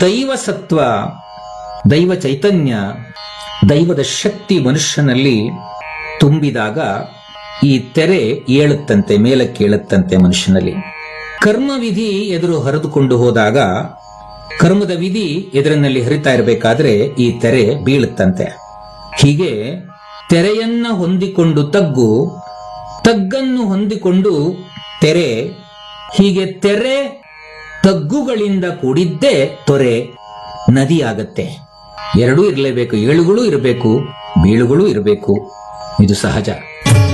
ದೈವ ಸತ್ವ ದೈವ ಚೈತನ್ಯ ದೈವದ ಶಕ್ತಿ ಮನುಷ್ಯನಲ್ಲಿ ತುಂಬಿದಾಗ ಈ ತೆರೆ ಏಳುತ್ತಂತೆ ಮೇಲಕ್ಕೆ ಏಳುತ್ತಂತೆ ಮನುಷ್ಯನಲ್ಲಿ ಕರ್ಮವಿಧಿ ಎದುರು ಹರಿದುಕೊಂಡು ಹೋದಾಗ ಕರ್ಮದ ವಿಧಿ ಎದುರಿನಲ್ಲಿ ಹರಿತಾ ಇರಬೇಕಾದ್ರೆ ಈ ತೆರೆ ಬೀಳುತ್ತಂತೆ ಹೀಗೆ ತೆರೆಯನ್ನ ಹೊಂದಿಕೊಂಡು ತಗ್ಗು ತಗ್ಗನ್ನು ಹೊಂದಿಕೊಂಡು ತೆರೆ ಹೀಗೆ ತೆರೆ ತಗ್ಗುಗಳಿಂದ ಕೂಡಿದ್ದೇ ತೊರೆ ನದಿಯಾಗತ್ತೆ ಎರಡೂ ಇರಲೇಬೇಕು ಏಳುಗಳು ಇರಬೇಕು ಬೀಳುಗಳು ಇರಬೇಕು ಇದು ಸಹಜ